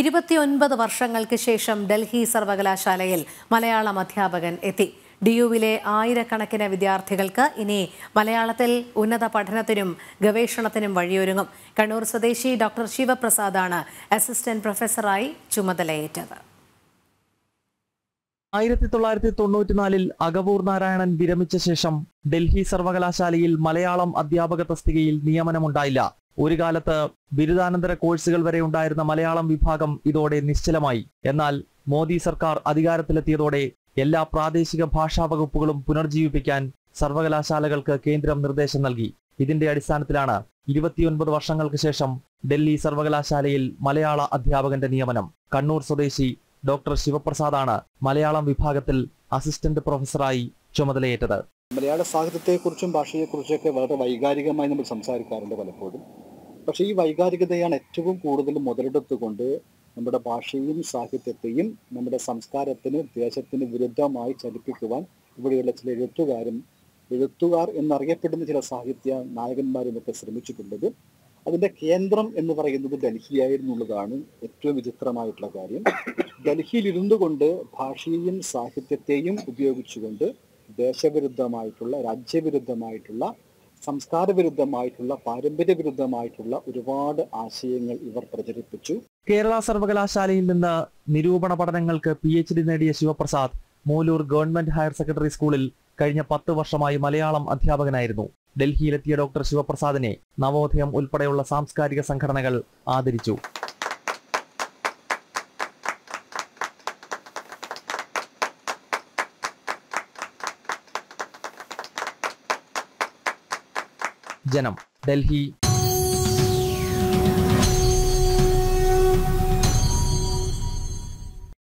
ഇരുപത്തിയൊൻപത് വർഷങ്ങൾക്ക് ശേഷം ഡൽഹി സർവകലാശാലയിൽ മലയാളം അധ്യാപകൻ എത്തി ഡിയുവിലെ ആയിരക്കണക്കിന് വിദ്യാർത്ഥികൾക്ക് ഇനി മലയാളത്തിൽ ഉന്നത പഠനത്തിനും ഗവേഷണത്തിനും വഴിയൊരുങ്ങും കണ്ണൂർ സ്വദേശി ഡോക്ടർ ശിവപ്രസാദാണ് അസിസ്റ്റന്റ് പ്രൊഫസറായി ചുമതലയേറ്റത് ആയിരത്തി തൊള്ളായിരത്തി തൊണ്ണൂറ്റിനാലിൽ അകവൂർ നാരായണൻ വിരമിച്ച ശേഷം ഡൽഹി സർവകലാശാലയിൽ മലയാളം അധ്യാപക തസ്തികയിൽ നിയമനമുണ്ടായില്ല ഒരു കാലത്ത് ബിരുദാനന്തര കോഴ്സുകൾ വരെ ഉണ്ടായിരുന്ന മലയാളം വിഭാഗം ഇതോടെ നിശ്ചലമായി എന്നാൽ മോദി സർക്കാർ അധികാരത്തിലെത്തിയതോടെ എല്ലാ പ്രാദേശിക ഭാഷാ വകുപ്പുകളും പുനർജീവിപ്പിക്കാൻ സർവകലാശാലകൾക്ക് കേന്ദ്രം നിർദ്ദേശം നൽകി ഇതിന്റെ അടിസ്ഥാനത്തിലാണ് ഇരുപത്തിയൊൻപത് വർഷങ്ങൾക്ക് ശേഷം ഡൽഹി സർവകലാശാലയിൽ മലയാള അധ്യാപകന്റെ നിയമനം കണ്ണൂർ സ്വദേശി ഡോക്ടർ ശിവപ്രസാദാണ് മലയാളം വിഭാഗത്തിൽ അസിസ്റ്റന്റ് പ്രൊഫസറായി ചുമതലയേറ്റത് മലയാള സാഹിത്യത്തെക്കുറിച്ചും ഭാഷയെക്കുറിച്ചൊക്കെ വളരെ വൈകാരികമായി നമ്മൾ സംസാരിക്കാറുണ്ട് പലപ്പോഴും പക്ഷേ ഈ വൈകാരികതയാണ് ഏറ്റവും കൂടുതൽ മുതലെടുത്തുകൊണ്ട് നമ്മുടെ ഭാഷയും സാഹിത്യത്തെയും നമ്മുടെ സംസ്കാരത്തിന് ദേശത്തിന് വിരുദ്ധമായി ചലിപ്പിക്കുവാൻ ഇവിടെയുള്ള ചില എഴുത്തുകാരും എഴുത്തുകാർ എന്നറിയപ്പെടുന്ന ചില സാഹിത്യ നായകന്മാരും ഒക്കെ ശ്രമിച്ചിട്ടുള്ളത് അതിന്റെ കേന്ദ്രം എന്ന് പറയുന്നത് ഡൽഹിയായിരുന്നുള്ളതാണ് ഏറ്റവും വിചിത്രമായിട്ടുള്ള കാര്യം ഡൽഹിയിൽ ഇരുന്നു കൊണ്ട് ഭാഷയെയും സാഹിത്യത്തെയും ഉപയോഗിച്ചുകൊണ്ട് ദേശവിരുദ്ധമായിട്ടുള്ള രാജ്യവിരുദ്ധമായിട്ടുള്ള സംസ്കാര വിരുദ്ധമായിട്ടുള്ള പാരമ്പര്യ വിരുദ്ധമായിട്ടുള്ള ഒരുപാട് ആശയങ്ങൾ ഇവർ പ്രചരിപ്പിച്ചു കേരള സർവകലാശാലയിൽ നിന്ന് നിരൂപണ പഠനങ്ങൾക്ക് പി എച്ച് ഡി നേടിയ Shivaprasad Moolur government higher secondary സ്കൂളിൽ കഴിഞ്ഞ പത്ത് വർഷമായി മലയാളം അധ്യാപകനായിരുന്നു ഡൽഹിയിലെത്തിയ ഡോക്ടർ ശിവപ്രസാദിനെ നവോദയം ഉൾപ്പെടെയുള്ള സാംസ്കാരിക സംഘടനകൾ ആദരിച്ചു ജനം ഡൽഹി